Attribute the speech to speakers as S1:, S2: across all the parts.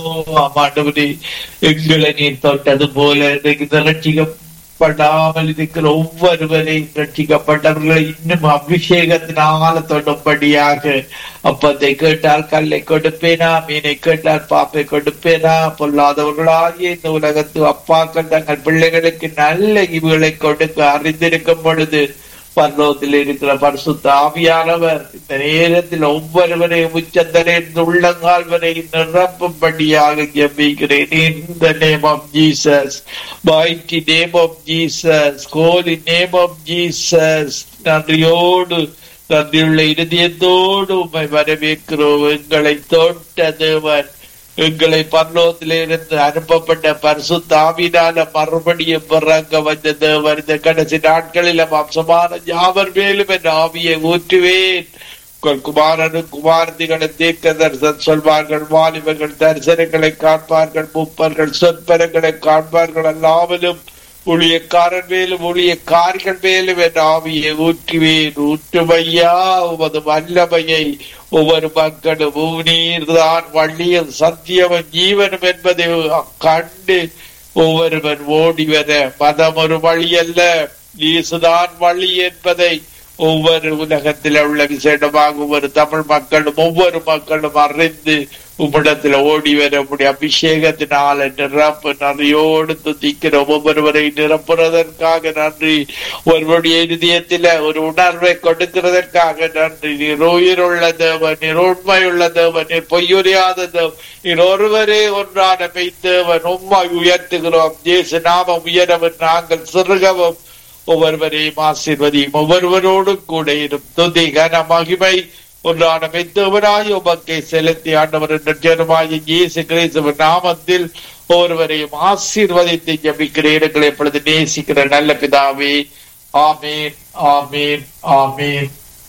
S1: ஆமாண்டவரே எங்களை நீர் தொட்டது போல இன்றைக்கு ரட்சிக்கப்படாமல் இருக்கிற ஒவ்வொருவரையும் ரட்சிக்கப்பட்டவர்களை இன்னும் அபிஷேகத்தினால தொடும்படியாக அப்பத்தை கேட்டால் கல்லை கொடுப்பேனா மீனை கேட்டால் பாப்பை கொடுப்பேனா பொல்லாதவர்களாகிய இந்த உலகத்து அப்பாக்கள் தங்கள் பிள்ளைகளுக்கு நல்ல இவுகளை கொடுக்க அறிந்திருக்கும் பொழுது பர்லோகத்தில் இருக்கிற பரிசுத்த ஆவியானவர் இந்த நேரத்தில் ஒவ்வொருவரையும் உச்சந்தலைந்து உள்ளங்கால் வரை நிரப்பும்படியாக ஜெபிக்கிறேன் இந்த name of Jesus mighty name of Jesus holy name of Jesus நன்றியோடு நன்றியுள்ள இருதயத்தோடு உம்மை வரவேற்கிறோம் எங்களை தோட்ட தேவன் எங்களை பரலோகத்திலே இருந்து அனுப்பப்பட்ட பரிசுத்தாவினால மறுபடியும் பிறங்க வந்த தேவன் இந்த கடைசி நாட்களில் வம்சமான யாவர் மேலும் என் ஆவியை ஊற்றுவேன் உங்கள் குமாரனும் குமாரதிகளை தீர்க்க தரிசனம் சொல்வார்கள் வாலிபர்கள் தரிசனங்களை காண்பார்கள் முப்பர்கள் சொற்பரங்களை காண்பார்கள் அல்லாமலும் ஊழியக்காரன் மேலும் ஊழியக்காரிகள் மேலும் என் ஆவியை ஊற்றுவேன் ஊற்றுமையா உமது வல்லமையை ஒவ்வொரு மக்களும் நீர் தான் வள்ளியும் சத்தியமும் ஜீவனும் என்பதை கண்டு ஒவ்வொருவன் ஓடி வர மதம் ஒரு வழி அல்ல இயேசுதான் வழி என்பதை ஒவ்வொரு உலகத்தில் உள்ள விசேடமாக ஒவ்வொரு தமிழ் மக்களும் ஒவ்வொரு மக்களும் அறிந்து உம்மிடத்தில் ஓடி வர முடிய அபிஷேகத்தினால நிரப்பு நன்றியோடு துதிக்கிறோம் ஒவ்வொருவரை நிரப்புறதற்காக நன்றி ஒருவருடைய இருதயத்தில ஒரு உணர்வை கொடுக்கிறதற்காக நன்றி நீர் உயிருள்ள தேவன் நீர் உண்மையுள்ள தேவன் நீர் பொய்யுறியாத தேவன் நீர் ஒருவரே ஒன்றான மெய்தேவன் உண்மை உயர்த்துகிறோம் ஜேசு நாமம் உயரவன் நாங்கள் சிறுகவும் ஒவ்வொருவரையும் ஆசீர்வதியும் ஒவ்வொருவரோடும் கூட இரும் துதி கன மகிமை ஒன்றான மெத்தவராய் உமக்கை செலுத்தி ஆண்டவர் நிர்ஜனமாய் இயேசு கிறிஸ்துவ நாமத்தில் ஒவ்வொருவரையும் ஆசீர்வதித்து ஜபிக்கிறேன் எங்களை எப்பொழுது நேசிக்கிற நல்ல பிதாவே ஆமீன் ஆமீன் ஆமீன்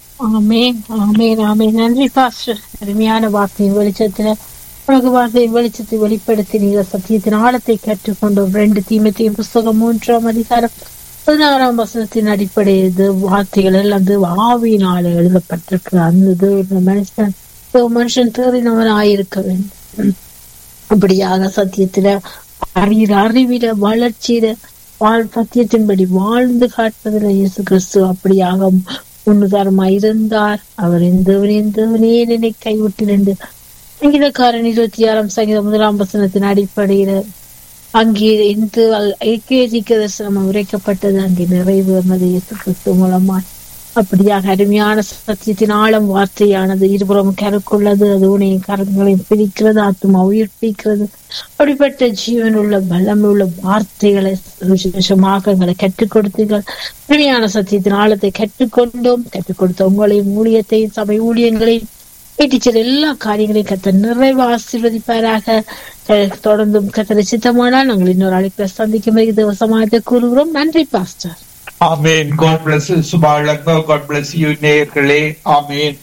S2: ஆமேன் ஆமேன் ஆமேன் நன்றி பாஸ்டர் அருமையான வார்த்தையின் வெளிச்சத்துல உலக வார்த்தையின் வெளிச்சத்தை வெளிப்படுத்தி நீங்க சத்தியத்தின் ஆழத்தை கற்றுக்கொண்டோம் ரெண்டு தீமத்தையும் புஸ்தகம் மூன்றாம் அதிகாரம் பதினாறாம் வசனத்தின் அடிப்படையில் வார்த்தைகள் எல்லாம் தேவ ஆவியினால எழுதப்பட்டிருக்கு அந்த தேவ மனுஷன் தேவ மனுஷன் தேறினவனாயிருக்க வேண்டும் அப்படியாக சத்தியத்துல அறிகிற அறிவில வளர்ச்சியில வாழ் சத்தியத்தின்படி வாழ்ந்து காட்டுவதில் இயேசு கிறிஸ்து அப்படியாக முன்னுதாரமாய் இருந்தார் அவர் எந்தவனே எந்தவனே என்னை கைவிட்டு என்று சங்கீதக்காரன் இருபத்தி ஆறாம் சங்கீத முதலாம் வசனத்தின் அடிப்படையில அங்கே இந்த ஐக்கியதிக்க தரிசனம் உரைக்கப்பட்டது அங்கே நிறைவேறினது இயேசு கிறிஸ்து மூலமாய் அப்படியாக அருமையான சத்தியத்தின் ஆழம் வார்த்தையானது இருபுறம் கருக்குள்ளது அது உனையும் கரங்களையும் பிரிக்கிறது ஆத்மா உயிர்ப்பிக்கிறது அப்படிப்பட்ட ஜீவன் உள்ள பலம் உள்ள வார்த்தைகளை விசேஷமாக எங்களை கற்றுக் கொடுத்தீர்கள் அருமையான சத்தியத்தின் ஆழத்தை கற்றுக்கொண்டோம் கற்றுக் கொடுத்த உங்களையும் ஊழியத்தையும் சபை ஊழியங்களையும் டீச்சர் எல்லா காரியங்களையும் கத்த நிறைவு ஆசீர்வதிப்பாராக தொடர்ந்தும் கத்தரை சித்தமானால் நாங்கள் இன்னொரு அழைப்பில சந்திக்கும் வரை தேவசமாயத்தை கூறுகிறோம் நன்றி பாஸ்டர்
S1: ஆமீன் God bless you சுபாலங்க God bless you நேயர்களே ஆமீன்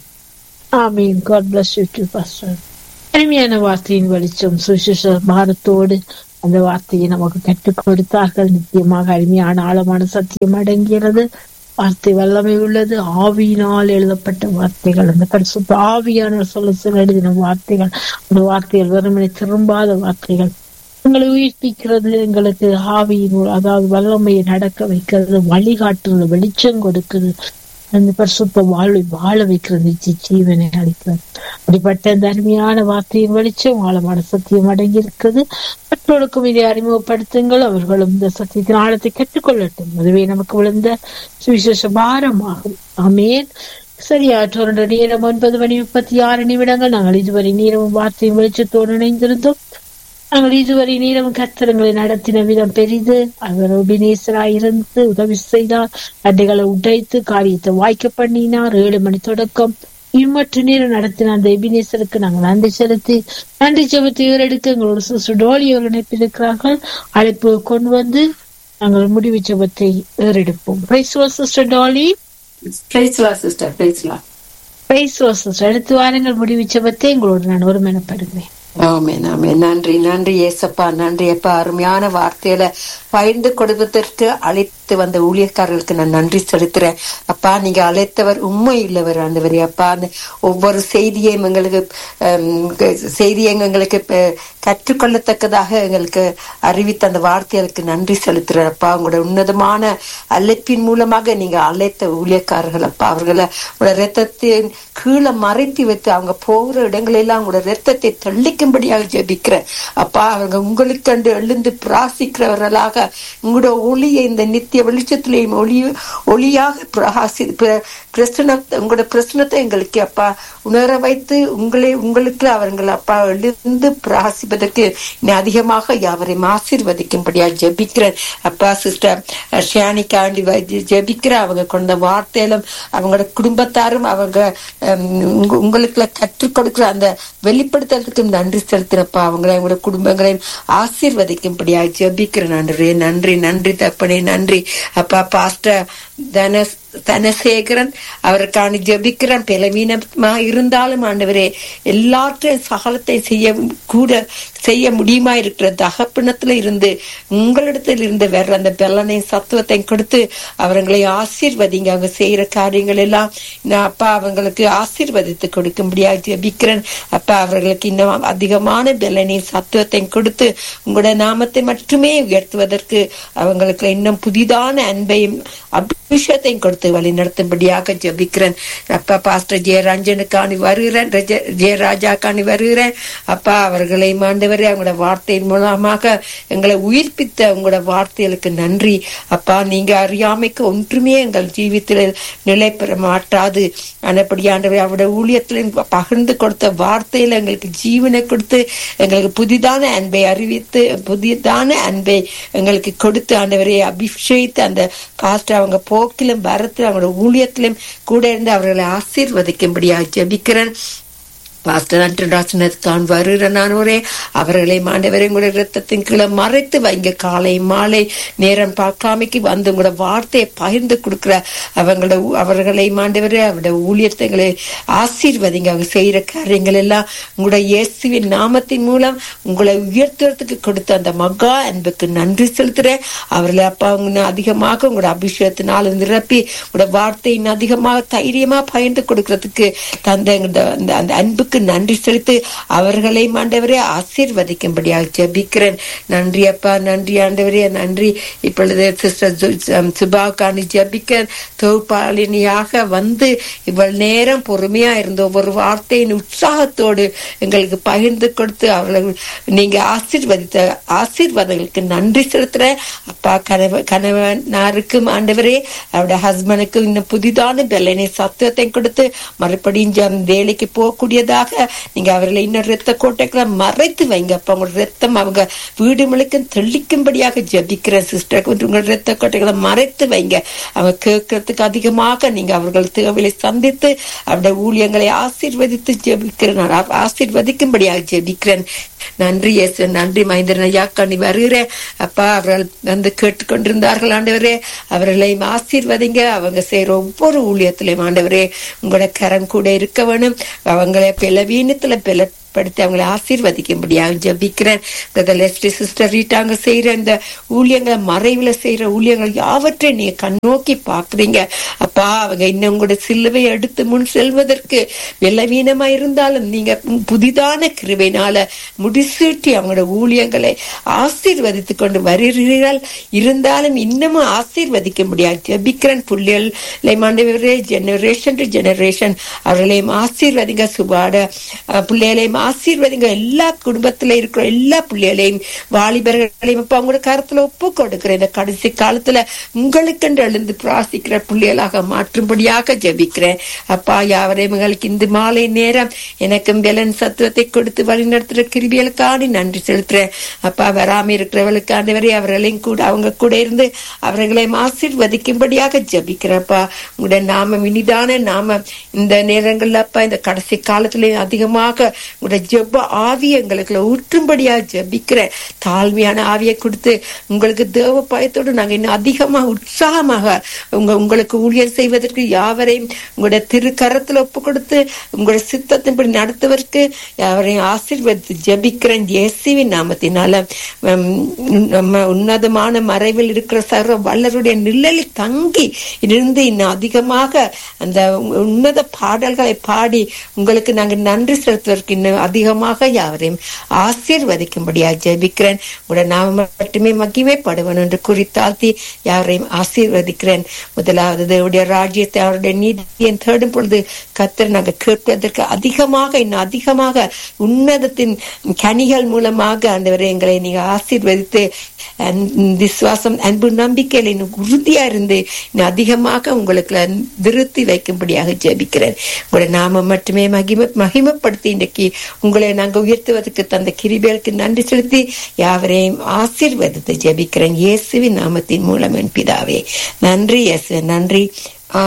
S2: ஆமீன் God bless you to pastor அருமையான வார்த்தையின் வெளிச்சம் சுவிசேஷ பாரத்தோடு அந்த வார்த்தையை நமக்கு கற்றுக் கொடுத்தார்கள் நிச்சயமாக அருமையான ஆழமான சத்தியம் அடங்கிறது வார்த்தை வல்லமை உள்ளது ஆவியினால் எழுதப்பட்ட வார்த்தைகள் அந்த பரிசுத்த ஆவியான சொல்ல சொல்ல எழுதின வார்த்தைகள் அந்த வார்த்தைகள் வெறுமனை திரும்பாத வார்த்தைகள் எங்களை உயிர்ப்பிக்கிறது எங்களுக்கு ஆவியின் அதாவது வல்லமையை நடக்க வைக்கிறது வழிகாட்டுறது வெளிச்சம் கொடுக்குது அந்த பரிசுத்த வாழ்வை வாழ வைக்கிறது நிச்சய ஜீவனை அளிக்கிறது அப்படிப்பட்ட அந்த அருமையான வார்த்தையின் வெளிச்சம் ஆழமான சத்தியம் அடங்கி இருக்கிறது மற்றவர்களுக்கும் இதை அறிமுகப்படுத்துங்கள் அவர்களும் இந்த சத்தியத்தின் ஆழத்தை கற்றுக்கொள்ளட்டும் அதுவே நமக்கு விழுந்த சுவிசேஷ பாரமாகும் ஆமேன் சரியா டொரண்டோ நேரம் ஒன்பது மணி முப்பத்தி ஆறு நிமிடங்கள் நாங்கள் இதுவரை நேரமும் வார்த்தையின் வெளிச்சத்தோடு இணைந்திருந்தோம் நாங்கள் இதுவரை நேரம் கத்திரங்களை நடத்தின விதம் பெரிது அவர் உபிநேசராயிருந்து உதவி செய்தார் அட்டைகளை உடைத்து காரியத்தை வாய்க்க பண்ணினார் ஏழு மணி தொடக்கம் இம்மற்ற நேரம் நடத்தின அந்த எபினேசருக்கு நாங்கள் நன்றி செலுத்தி நன்றி செலுத்தி ஏறெடுக்க எங்களோட சிஸ்டர் டோலி அவர்கள் இணைப்பிருக்கிறார்கள் அழைப்பு கொண்டு வந்து நாங்கள் முடிவு ஜபத்தை ஏறெடுப்போம் sister Dolly
S3: sister Priscilla
S2: sister அடுத்து வாரங்கள் முடிவு ஜபத்தை எங்களோடு நான் ஒருமனப்படுகிறேன்
S3: ஆமேன் ஆமேன் நன்றி நன்றி ஏசப்பா நன்றி அப்பா அருமையான வார்த்தையில பகிர்ந்து கொடுப்பதற்கு அழைத்த அழைத்து வந்த ஊழியக்காரர்களுக்கு நான் நன்றி செலுத்துறேன் அப்பா நீங்க அழைத்தவர் உண்மை இல்லவர் ஆண்டவரே அப்பா அந்த ஒவ்வொரு செய்தியையும் எங்களுக்கு ஹம், செய்தியை எங்களுக்கு ப- கற்றுக்கொள்ளத்தக்கதாக எங்களுக்கு அறிவித்த அந்த வார்த்தைகளுக்கு நன்றி செலுத்துறேன் அப்பா உங்களோட உன்னதமான அழைப்பின் மூலமாக நீங்க அழைத்த ஊழியக்காரர்கள் அப்பா அவர்களை உங்களோட ரத்தத்தின் கீழே மறைத்து வைத்து அவங்க போகிற இடங்களெல்லாம் உங்களோட ரத்தத்தை தெளிக்கும்படியாக ஜெபிக்கிறேன் அப்பா அவங்க உங்களுக்கு கண்டு எழுந்து பிராசிக்கிறவர்களாக உங்களோட ஒளியை இந்த நித்திய வெளிச்சத்திலேயும் ஒளி ஒளியாக பிரகாசி பிர- பிரசனத்தை உங்களோட பிரசனத்தை எங்களுக்கு அப்பா உணர வைத்து உங்களை உங்களுக்கு அவர்கள் அப்பா எழுந்து பிரகாசிப்பதற்கு இன்னும் அதிகமாக யாவரையும் ஆசீர்வதிக்கும்படியா ஜெபிக்கிறேன் அப்பா சிஸ்டர் ஷியானிக்காண்டி ஜெபிக்கிற அவங்க கொண்ட வார்த்தையிலும் அவங்களோட குடும்பத்தாரும் அவங்க ஹம், உங்க- உங்களுக்கு கற்றுக் கொடுக்கிற அந்த வெளிப்படுத்துறதுக்கு நன்றி செலுத்தினப்பா அவங்களை அவங்களோட குடும்பங்களையும் ஆசீர்வதிக்கும்படியா ஜெபிக்கிறேன் நன்றி நன்றி நன்றி தப்பனே நன்றி அப்பா பாஸ்டர் தனஸ் தனசேகரன் அவருக்கான ஜெபிக்கிறேன் பலவீனமா இருந்தாலும் ஆண்டவரே எல்லாற்றையும் சகலத்தை செய்ய கூட செய்ய முடியுமா இருக்கிற தகப்பணத்துல இருந்து உங்களிடத்தில் இருந்து வர்ற அந்த பலனையும் சத்துவத்தையும் கொடுத்து அவர்களை ஆசீர்வதிங்க அவங்க செய்யற காரியங்கள் எல்லாம் நான் அப்பா அவங்களுக்கு ஆசீர்வதித்து கொடுக்கும்படியா ஜெபிக்கிறேன் அப்பா அவர்களுக்கு இன்னும் அதிகமான பலனையும் சத்துவத்தையும் கொடுத்து உங்களோட நாமத்தை மட்டுமே உயர்த்துவதற்கு அவங்களுக்கு இன்னும் புதிதான அன்பையும் அபிஷேகத்தையும் கொடுத்து வழி நடத்தும்படியாக ஜெபிக்கிறேன் அப்பா பாஸ்டர் ஜெயராஜனுக்காணி வருகிறேன் ரஜ- ஜெயராஜாக்காணி வருகிறேன் அப்பா அவர்களை மாண்டவரே அவங்களோட வார்த்தையின் மூலமாக எங்களை உயிர்ப்பித்த உங்களோட வார்த்தைகளுக்கு நன்றி அப்பா நீங்க அறியாமைக்கு ஒன்றுமே எங்கள் ஜீவித்தில் நிலை பெற மாட்டாது ஆனப்படியாண்டவர் அவருடைய ஊழியத்தில் பகிர்ந்து கொடுத்த வார்த்தையில எங்களுக்கு ஜீவனை கொடுத்து எங்களுக்கு புதிதான அன்பை அறிவித்து புதிதான அன்பை எங்களுக்கு கொடுத்து ஆண்டவரை அபிஷேகித்து அந்த பாஸ்டர் அவங்க போக்கிலும் வரத்திலும் அவங்களோட ஊழியத்திலும் கூட இருந்து அவர்களை ஆசீர்வதிக்கும்படியாக ஜெபிக்கிறேன் பாஸ்டர் அன்றாசனத்தான் வருகிற நான் ஒரே அவர்களை மாண்டவரை உங்களுடைய ரத்தத்தின் கீழே மறைத்து வைங்க காலை மாலை நேரம் பார்க்காமைக்கு வந்து உங்களோட வார்த்தையை பகிர்ந்து கொடுக்கிற அவங்களோட ஊ- அவர்களை மாண்டவரே அவருடைய ஊழியர்த்தங்களை ஆசீர்வதிங்க அவங்க செய்யற காரியங்கள் எல்லாம் உங்களோட இயேசுவின் நாமத்தின் மூலம் உங்களை உயர்த்துறதுக்கு கொடுத்த அந்த மகா அன்புக்கு நன்றி செலுத்துறேன் அவர்களை அப்பா அவங்க அதிகமாக உங்களோட அபிஷேகத்தினால் நிரப்பி உங்களோட வார்த்தை இன்னும் அதிகமாக தைரியமா பகிர்ந்து கொடுக்கறதுக்கு தந்த இந்த- அந்த அந்த அன்புக்கு நன்றி செலுத்தி அவர்களை ஆண்டவரே ஆசீர்வதிக்கும்படியாக ஜெபிக்கிறேன் நன்றி அப்பா நன்றி ஆண்டவரே நன்றி இப்பொழுது சிஸ்டர் சுபாக்காணி ஜெபிக்க தொகுப்பாளினியாக வந்து இவ்வளவு நேரம் பொறுமையா இருந்த ஒவ்வொரு வார்த்தையின் உற்சாகத்தோடு எங்களுக்கு பகிர்ந்து கொடுத்து அவர்கள் நீங்க ஆசீர்வதித்த ஆசீர்வாதங்களுக்கு நன்றி செலுத்துறேன் அப்பா கணவ கணவனாருக்கும் ஆண்டவரே அவருடைய ஹஸ்பண்டுக்கும் இன்னும் புதிதான பெல்லனை சத்துவத்தை கொடுத்து மறுபடியும் ஜம் வேலைக்கு போகக்கூடியதாக நீங்க அவர்களை இன்னும் ரத்த கோட்டைகளை மறைத்து வைங்க அப்ப உங்களோட ரத்தம் அவங்க வீடு முழுக்கும் தெளிக்கும்படியாக ஜபிக்கிற சிஸ்டர் உங்களோட ரத்த கோட்டைகளை மறைத்து வைங்க அவங்க கேட்கறதுக்கு அதிகமாக நீங்க அவர்கள் தேவையை சந்தித்து அவருடைய ஊழியங்களை ஆசீர்வதித்து ஜெபிக்கிறேன் நான் ஆசீர்வதிக்கும்படியாக ஜெபிக்கிறேன் நன்றி இயேசு நன்றி மகேந்திரன் ஐயா கண்ணி வருகிறேன் அப்பா அவர்கள் வந்து கேட்டுக்கொண்டிருந்தார்கள் ஆண்டவரே அவர்களையும் ஆசீர்வதிங்க அவங்க செய்யற ஒவ்வொரு ஊழியத்திலையும் ஆண்டவரே உங்களோட கரம் கூட இருக்க வேணும் அவங்களை பலவீனத்துல பல படுத்தி அவங்களை ஆசீர்வதிக்கும்படியாக ஜபிக்கிறேன் லெஸ்டி சிஸ்டர் ரீட்டாங்க செய்யற இந்த ஊழியங்களை மறைவுல செய்யற ஊழியங்கள் யாவற்றை நீங்க கண்ணோக்கி பாக்குறீங்க அப்பா அவங்க இன்னும் உங்களோட சிலுவை எடுத்து முன் செல்வதற்கு பலவீனமா இருந்தாலும் நீங்க புதிதான கிருபையினால முடிசூட்டி அவங்களோட ஊழியங்களை ஆசீர்வதித்து கொண்டு வருகிறீர்கள் இருந்தாலும் இன்னமும் ஆசீர்வதிக்க முடியாது ஜபிக்கிறன் புள்ளிகளை மாண்டவரே ஜெனரேஷன் டு ஜெனரேஷன் அவர்களையும் ஆசீர்வதிங்க சுபாட அஹ், பிள்ளைகளையும் ஆசீர்வதிங்க எல்லா குடும்பத்துல இருக்கிற எல்லா பிள்ளைகளையும் வாலிபர்களையும் இப்ப அவங்களோட கருத்துல ஒப்பு கொடுக்கிற இந்த கடைசி காலத்துல உங்களுக்கென்று எழுந்து பிராசிக்கிற பிள்ளைகளாக மாற்றும்படியாக ஜெபிக்கிறேன் அப்பா யாவரையும் எங்களுக்கு இந்த மாலை நேரம் எனக்கும் பெலன் சத்துவத்தை கொடுத்து வழிநடத்துற கிருபிகளுக்காண்டி நன்றி செலுத்துறேன் அப்பா வராம இருக்கிறவர்களுக்கு ஆண்டவரே அவர்களையும் கூட அவங்க கூட இருந்து அவர்களையும் ஆசீர்வதிக்கும்படியாக ஜெபிக்கிறப்பா உங்களுடைய நாமம் இனிதான நாமம் இந்த நேரங்கள்ல அப்பா இந்த கடைசி காலத்துல அதிகமாக உங்களுடைய உடைய ஜெப ஆவியை எங்களுக்கு ஊற்றும்படியா ஜெபிக்கிறேன் தாழ்மையான ஆவியை கொடுத்து உங்களுக்கு தேவ பயத்தோடு நாங்க இன்னும் அதிகமாக உற்சாகமாக உங்க உங்களுக்கு ஊழியர் செய்வதற்கு யாவரையும் உங்களுடைய திருக்கரத்துல ஒப்பு கொடுத்து உங்களுடைய சித்தத்தின்படி நடத்துவதற்கு யாவரையும் ஆசீர்வதித்து ஜெபிக்கிறேன் இயேசுவின் நாமத்தினால உம், நம்ம உன்னதமான மறைவில் இருக்கிற சர்வ வல்லருடைய நிழலில் தங்கி இருந்து இன்னும் அதிகமாக அந்த உன்னத பாடல்களை பாடி உங்களுக்கு நாங்க நன்றி செலுத்துவதற்கு இன்னும் அதிகமாக யாவரையும் ஆசீர்வதிக்கும்படியா ஜெபிக்கிறேன் உடைய நாம மட்டுமே மகிமைப்படுவன் என்று குறித்தாழ்த்தி யாவரையும் ஆசீர்வதிக்கிறேன் முதலாவது தேவனுடைய ராஜ்யத்தை அவருடைய நீதியை தேடும் பொழுது கத்தர் நாங்கள் கேட்பதற்கு அதிகமாக இன்னும் அதிகமாக உன்னதத்தின் கனிகள் மூலமாக ஆண்டவரே எங்களை நீங்க ஆசீர்வதித்து அன்- விசுவாசம் அன்பு நம்பிக்கையில் இன்னும் உறுதியா இருந்து இன்னும் அதிகமாக உங்களுக்கு திருத்தி வைக்கும்படியாக ஜெபிக்கிறேன் உங்களுடைய நாம மட்டுமே மகிம மகிமைப்படுத்தி இன்றைக்கு உங்களை நாங்கள் உயர்த்துவதற்கு தந்த கிருபைகளுக்கு நன்றி செலுத்தி யாவரையும் ஆசீர்வதித்து ஜெபிக்கிறேன் இயேசுவின் நாமத்தின் மூலம் என் பிதாவே நன்றி இயேசு நன்றி